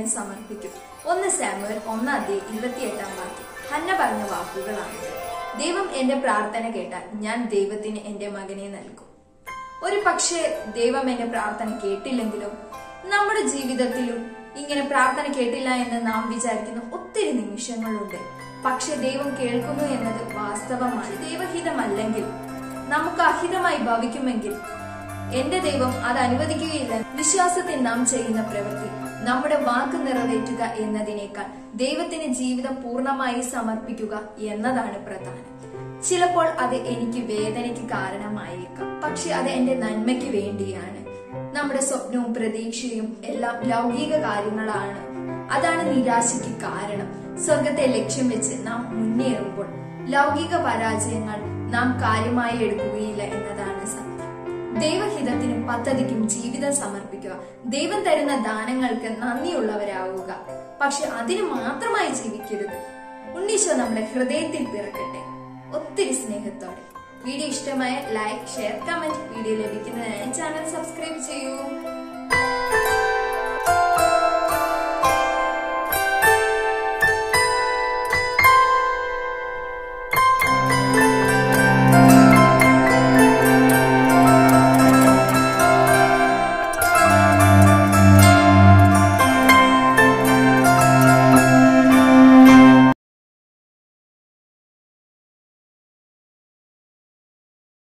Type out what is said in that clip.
ദൈവത്തിന് സമർപ്പിക്കും ഒന്ന് സാമുവൽ ഒന്നാദ്യ ഇരുപത്തിയെട്ടാം വാക്യം ഹന്ന പറഞ്ഞ വാക്കുകളാണിത് ദൈവം എന്റെ പ്രാർത്ഥന കേട്ടാൽ ഞാൻ ദൈവത്തിന് എന്റെ മകനെ നൽകും ഒരു പക്ഷേ ദൈവം എന്റെ പ്രാർത്ഥന കേട്ടില്ലെങ്കിലും നമ്മുടെ ജീവിതത്തിലും ഇങ്ങനെ പ്രാർത്ഥന കേട്ടില്ല എന്ന് നാം വിചാരിക്കുന്ന ഒത്തിരി നിമിഷങ്ങളുണ്ട് പക്ഷെ ദൈവം കേൾക്കുന്നു എന്നത് വാസ്തവമാണ് ദൈവഹിതമല്ലെങ്കിൽ നമുക്ക് അഹിതമായി ഭവിക്കുമെങ്കിൽ എന്റെ ദൈവം അത് അനുവദിക്കുകയില്ല വിശ്വാസത്തിൽ നാം ചെയ്യുന്ന പ്രവൃത്തി നമ്മുടെ വാക്ക് നിറവേറ്റുക എന്നതിനേക്കാൾ ദൈവത്തിന് ജീവിതം പൂർണ്ണമായി സമർപ്പിക്കുക എന്നതാണ് പ്രധാനം ചിലപ്പോൾ അത് എനിക്ക് വേദനയ്ക്ക് കാരണമായേക്കാം പക്ഷെ അത് എന്റെ നന്മയ്ക്ക് വേണ്ടിയാണ് നമ്മുടെ സ്വപ്നവും പ്രതീക്ഷയും എല്ലാം ലൗകിക കാര്യങ്ങളാണ് അതാണ് നിരാശയ്ക്ക് കാരണം സ്വർഗത്തെ ലക്ഷ്യം വെച്ച് നാം മുന്നേറുമ്പോൾ ലൗകിക പരാജയങ്ങൾ നാം കാര്യമായി എടുക്കുകയില്ല എന്നതാണ് സത്യം ദൈവഹിതത്തിനും പദ്ധതിക്കും ജീവിതം സമർപ്പിക്കുക ദൈവം തരുന്ന ദാനങ്ങൾക്ക് നന്ദിയുള്ളവരാവുക പക്ഷെ അതിന് മാത്രമായി ജീവിക്കരുത് ഉണ്ണീശോ നമ്മുടെ ഹൃദയത്തിൽ പിറക്കട്ടെ ഒത്തിരി സ്നേഹത്തോടെ വീഡിയോ ഇഷ്ടമായ ലൈക്ക് ഷെയർ കമന്റ് വീഡിയോ ലഭിക്കുന്നതിനായി ചാനൽ സബ്സ്ക്രൈബ് ചെയ്യൂ